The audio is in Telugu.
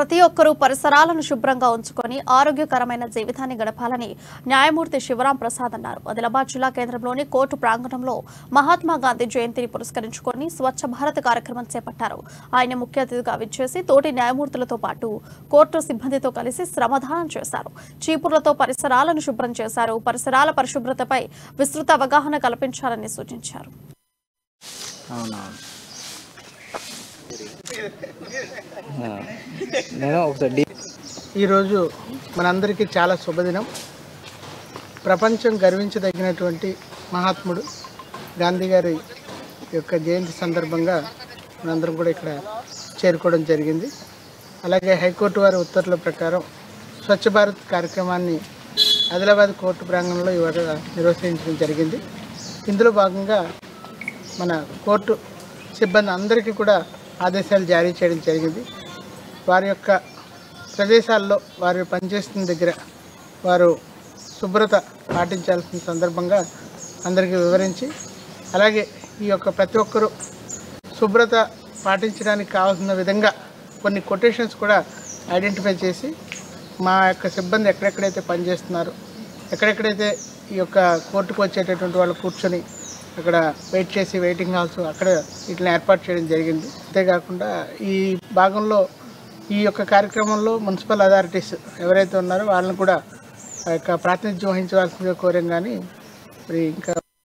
ప్రతి ఒక్కరూ పరిసరాలను శుభ్రంగా ఉంచుకొని ఆరోగ్యకరమైన జీవితాన్ని గడపాలని న్యాయమూర్తి శివరాం ప్రసాద్ అన్నారు ఆదిలాబాద్ జిల్లా కేంద్రంలోని కోర్టు ప్రాంగణంలో మహాత్మా గాంధీ జయంతిని పురస్కరించుకొని స్వచ్ఛ భారత్ కార్యక్రమం చేపట్టారు ఆయన ముఖ్య అతిథిగా విచ్చేసి తోటి న్యాయమూర్తులతో పాటు కోర్టు సిబ్బందితో కలిసి శ్రమదానం చేశారు చీపుర్లతో పరిసరాలను శుభ్రం చేశారు పరిసరాల పరిశుభ్రతపై విస్తృత అవగాహన కల్పించాలని సూచించారు అవునవును ఆ, నేను ఒకసారి డీ ఈరోజు మనందరికీ చాలా శుభదినం ప్రపంచం గర్వించదగినటువంటి మహాత్ముడు గాంధీ గారి యొక్క జయంతి సందర్భంగా మనందరం కూడా ఇక్కడ చేరుకోవడం జరిగింది అలాగే హైకోర్టు వారి ఉత్తర్వుల ప్రకారం స్వచ్ఛ భారత్ కార్యక్రమాన్ని ఆదిలాబాద్ కోర్టు ప్రాంగణంలో ఇవాళ నిర్వహించడం జరిగింది ఇందులో భాగంగా మన కోర్టు సిబ్బంది అందరికీ కూడా ఆదేశాలు జారీ చేయడం జరిగింది వారి యొక్క ప్రదేశాల్లో వారు పనిచేస్తున్న దగ్గర వారు శుభ్రత పాటించాల్సిన సందర్భంగా అందరికీ వివరించి అలాగే ఈ యొక్క ప్రతి ఒక్కరూ శుభ్రత పాటించడానికి కావాల్సిన విధంగా కొన్ని కొటేషన్స్ కూడా ఐడెంటిఫై చేసి మా యొక్క సిబ్బంది ఎక్కడెక్కడైతే పనిచేస్తున్నారో ఎక్కడెక్కడైతే ఈ యొక్క కోర్టుకు వచ్చేటటువంటి వాళ్ళు కూర్చొని అక్కడ వెయిట్ చేసి వెయిటింగ్ హాల్స్ అక్కడ వీటిని ఏర్పాటు చేయడం జరిగింది అంతేకాకుండా ఈ భాగంలో ఈ యొక్క కార్యక్రమంలో మున్సిపల్ అథారిటీస్ ఎవరైతే ఉన్నారో వాళ్ళని కూడా ఆ యొక్క ప్రాతినిధ్యం వహించవలసిందిగా కోరాం కానీ మరి ఇంకా